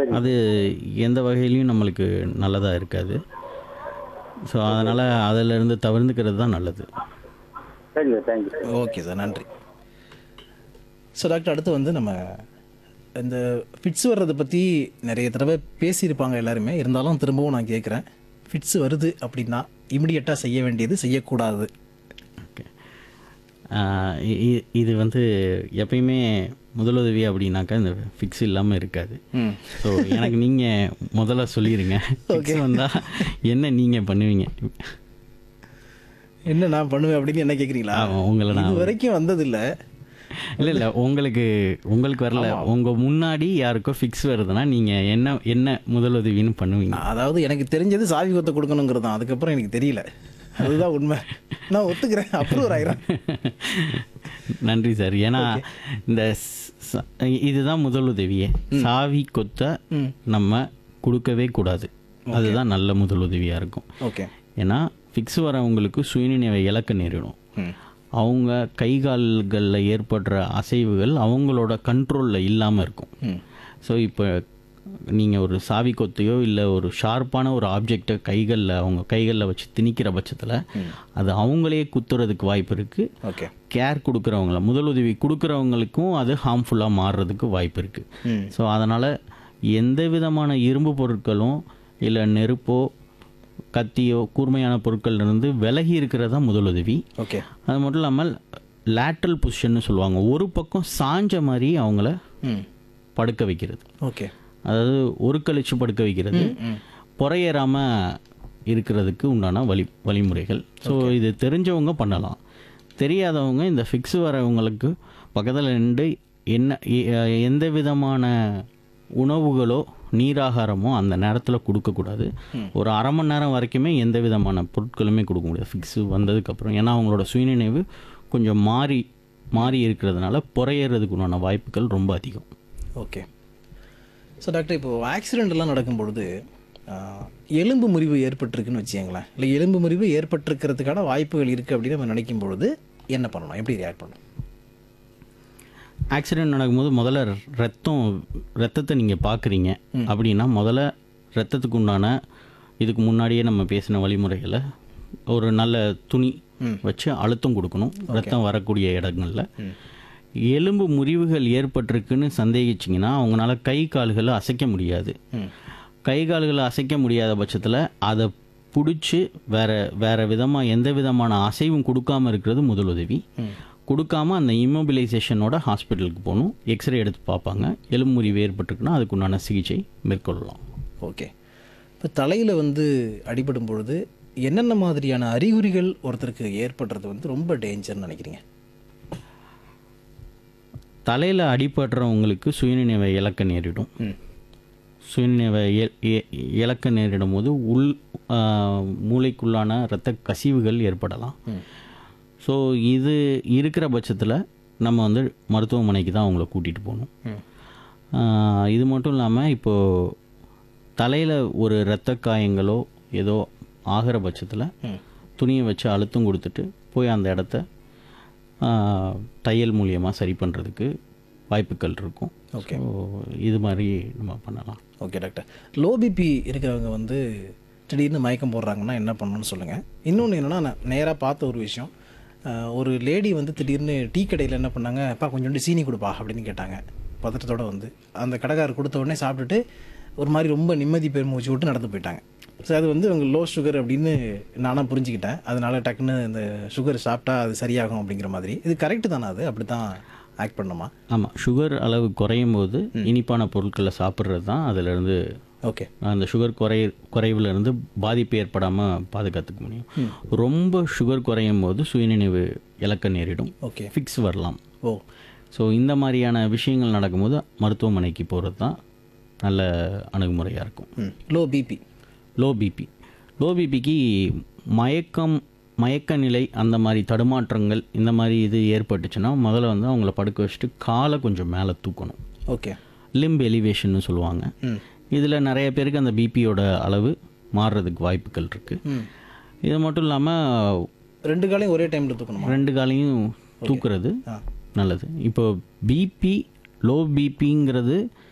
சரி அது எந்த வகையிலையும் நம்மளுக்கு நல்லதாக இருக்காது ஸோ அதனால் அதிலிருந்து தவிர்ந்துக்கிறது தான் நல்லது சரிங்க தேங்க்யூ ஓகே சார் நன்றி ஸோ டாக்டர் அடுத்து வந்து நம்ம இந்த ஃபிட்ஸ் வர்றதை பற்றி நிறைய தடவை பேசியிருப்பாங்க எல்லாருமே இருந்தாலும் திரும்பவும் நான் கேட்குறேன் ஃபிட்ஸ் வருது அப்படின்னா இமிடியட்டாக செய்ய வேண்டியது செய்யக்கூடாது ஓகே ஆஹ் இ- இ- இது வந்து எப்பயுமே முதலுதவி அப்படின்னாக்கா இந்த ஃபிக்ஸ் இல்லாமல் இருக்காது ம் ஸோ எனக்கு நீங்கள் முதல்ல சொல்லிடுங்க ஃபிக்ஸ் வந்தால் என்ன நீங்கள் பண்ணுவீங்க என்ன நான் பண்ணுவேன் அப்படின்னு என்ன கேட்குறீங்களா ஆமா, உங்களை நான் இது வரைக்கும் வந்ததில்லை இல்லை இல்லை உங்களுக்கு உங்களுக்கு வரல உங்கள் முன்னாடி யாருக்கோ ஃபிக்ஸ் வருதுன்னா நீங்கள் என்ன என்ன முதலுதவின்னு பண்ணுவீங்க அதாவது எனக்கு தெரிஞ்சது சாவி கொத்த கொடுக்கணுங்கிறது தான் அதுக்கப்புறம் எனக்கு தெரியல அதுதான் உண்மை நான் ஒத்துக்கிறேன் அப்ரூவர் ஆயிரம் நன்றி சார் ஏன்னா இந்த ஸ்- ச- இதுதான் முதலுதவியே சாவி கொத்த நம்ம கொடுக்கவே கூடாது அதுதான் நல்ல முதலுதவியாக இருக்கும் ஓகே ஏன்னா ஃபிக்ஸ் வரவங்களுக்கு சுயநினைவை இழக்க நேரிடும் ம் அவங்க கை கால்களில் ஏற்படுற அசைவுகள் அவங்களோட கண்ட்ரோலில் இல்லாமல் இருக்கும் ம் ஸோ இப்போ நீங்கள் ஒரு சாவி கொத்தையோ இல்லை ஒரு ஷார்ப்பான ஒரு ஆப்ஜெக்டை கைகளில் அவங்க கைகளில் வச்சு திணிக்கிற பட்சத்தில் அது அவங்களே குத்துறதுக்கு வாய்ப்பு இருக்குது ஓகே கேர் கொடுக்குறவங்கள முதலுதவி கொடுக்குறவங்களுக்கும் அது ஹார்ம்ஃபுல்லாக மாறுறதுக்கு வாய்ப்பு இருக்குது ம் ஸோ அதனால் எந்த விதமான இரும்பு பொருட்களும் இல்லை நெருப்போ கத்தியோ கூர்மையான பொருட்கள்ல இருந்து விலகி இருக்கிறது தான் முதலுதவி ஓகே அது மட்டும் இல்லாமல் லேட்ரல் பொசிஷன்னு சொல்லுவாங்க ஒரு பக்கம் சாஞ்ச மாதிரி அவங்கள ம் படுக்க வைக்கிறது ஓகே அதாவது ஒரு கழிச்சு படுக்க வைக்கிறது புறையேறாமல் இருக்கிறதுக்கு உண்டான வழி வழிமுறைகள் ஸோ இது தெரிஞ்சவங்க பண்ணலாம் தெரியாதவங்க இந்த ஃபிக்ஸ் வரவங்களுக்கு பக்கத்தில் நின்று என்ன எ- எந்த விதமான உணவுகளோ நீராகாரமோ அந்த நேரத்தில் கொடுக்கக்கூடாது ஒரு அரை மணி நேரம் வரைக்குமே எந்த விதமான பொருட்களுமே கொடுக்க முடியாது ஃபிக்ஸ் வந்ததுக்கப்புறம் ஏன்னா அவங்களோட சுயநினைவு கொஞ்சம் மாறி மாறி இருக்கிறதுனால புறையேறதுக்கு உண்டான வாய்ப்புகள் ரொம்ப அதிகம் ஓகே ஸோ டாக்டர் இப்போ ஆக்சிடெண்ட்லாம் நடக்கும் பொழுது ஆஹ், எலும்பு முறிவு ஏற்பட்டிருக்குன்னு வச்சுக்கங்களேன் இல்லை எலும்பு முறிவு ஏற்பட்டிருக்கிறதுக்கான வாய்ப்புகள் இருக்குது அப்படின்னு நம்ம நினைக்கும் பொழுது என்ன பண்ணணும் எப்படி ரியாக்ட் பண்ணணும் ஆக்சிடென்ட் நடக்கும்போது முதல்ல ரத்தம் ரத்தத்தை நீங்கள் பார்க்குறீங்க அப்படின்னா முதல்ல ரத்தத்துக்கு உண்டான இதுக்கு முன்னாடியே நம்ம பேசின வழிமுறைகளை ஒரு நல்ல துணி வச்சு அழுத்தம் கொடுக்கணும் ரத்தம் வரக்கூடிய இடங்களில் எலும்பு முறிவுகள் ஏற்பட்டிருக்குன்னு சந்தேகிச்சிங்கன்னா அவங்களால கை கால்களை அசைக்க முடியாது கை கால்களை அசைக்க முடியாத பட்சத்தில் அதை பிடிச்சி வேற வேற விதமாக எந்த விதமான அசைவும் கொடுக்காம இருக்கிறது முதலுதவி கொடுக்காம அந்த இம்மொபிலைசேஷனோட ஹாஸ்பிட்டலுக்கு போகணும் எக்ஸ்ரே எடுத்து பார்ப்பாங்க எலும்பு முறிவு ஏற்பட்டிருக்குன்னா அதுக்கு உண்டான சிகிச்சை மேற்கொள்ளலாம் ஓகே இப்போ தலையில் வந்து அடிபடும் பொழுது என்னென்ன மாதிரியான அறிகுறிகள் ஒருத்தருக்கு ஏற்படுறது வந்து ரொம்ப டேஞ்சர்னு நினைக்கிறீங்க தலையில் அடிபடுறவங்களுக்கு சுயநினைவை இழக்க நேரிடும் ம் சுயநினைவை இ- இ- இழக்க நேரிடும் போது உள் ஆ, மூளைக்குள்ளான இரத்த கசிவுகள் ஏற்படலாம் ஸோ இது இருக்கிற பட்சத்தில் நம்ம வந்து மருத்துவமனைக்கு தான் அவங்கள கூட்டிகிட்டு போகணும் ம் ஆ, இது மட்டும் இல்லாமல் இப்போது தலையில் ஒரு இரத்த காயங்களோ ஏதோ ஆகிற பட்சத்தில் ம் துணியை வச்சு அழுத்தம் கொடுத்துட்டு போய் அந்த இடத்த ஆ, தையல் மூலியமாக சரி பண்ணுறதுக்கு வாய்ப்புகள் இருக்கும் ஓகே ஸோ இது மாதிரி நம்ம பண்ணலாம் ஓகே டாக்டர் லோ பிபி இருக்கிறவங்க வந்து திடீர்னு மயக்கம் போடுறாங்கன்னா என்ன பண்ணணும்னு சொல்லுங்கள் இன்னொன்று என்னென்னா நான் நேராக பார்த்த ஒரு விஷயம் அஹ், ஒரு லேடி வந்து திடீர்னு டீ கடையில் என்ன பண்ணாங்க அப்பா கொஞ்சோண்டு சீனி கொடுப்பா அப்படின்னு கேட்டாங்க பதட்டத்தோட வந்து அந்த கடைக்காரர் கொடுத்த உடனே சாப்பிட்டுட்டு ஒரு மாதிரி ரொம்ப நிம்மதி பெருமூச்சு விட்டு நடந்து போயிட்டாங்க ஸோ அது வந்து அவங்க லோ சுகர் அப்படின்னு நானாக புரிஞ்சுக்கிட்டேன் அதனால டக்குன்னு இந்த சுகர் சாப்பிட்டா அது சரியாகும் அப்படிங்கிற மாதிரி இது கரெக்டு தானே அது அப்படி தான் ஆக்ட் பண்ணணுமா ஆமாம் சுகர் அளவு குறையும் போது இனிப்பான பொருட்களை சாப்பிட்றது தான் அதிலிருந்து ஓகே அந்த சுகர் குறை குறைவுல இருந்து பாதிப்பு ஏற்படாமல் பாதுகாத்துக்க முடியும் ரொம்ப சுகர் குறையும் போது சுயநினைவு இழக்க நேரிடும் ஓகே ஃபிக்ஸ் வரலாம் ஓ ஸோ இந்த மாதிரியான விஷயங்கள் நடக்கும்போது மருத்துவமனைக்கு போகிறது தான் நல்ல அணுகுமுறையாக இருக்கும் ம் low BP low BP low பிபிக்கு மயக்கம் மயக்க நிலை அந்த மாதிரி தடுமாற்றங்கள் இந்த மாதிரி இது ஏற்பட்டுச்சுன்னா முதல்ல வந்து அவங்கள படுக்க வச்சுட்டு காலை கொஞ்சம் மேலே தூக்கணும் ஓகே லிம்ப் எலிவேஷன்னு சொல்லுவாங்க ம் இதில் நிறைய பேருக்கு அந்த பிபியோட அளவு மாறுறதுக்கு வாய்ப்புகள் இருக்குது ம் இது மட்டும் இல்லாமல் ரெண்டு காலையும் ஒரே டைமில் தூக்கணுமா ரெண்டு காலையும் தூக்குறது ஆ நல்லது இப்போ பிபி லோ பிபிங்கிறது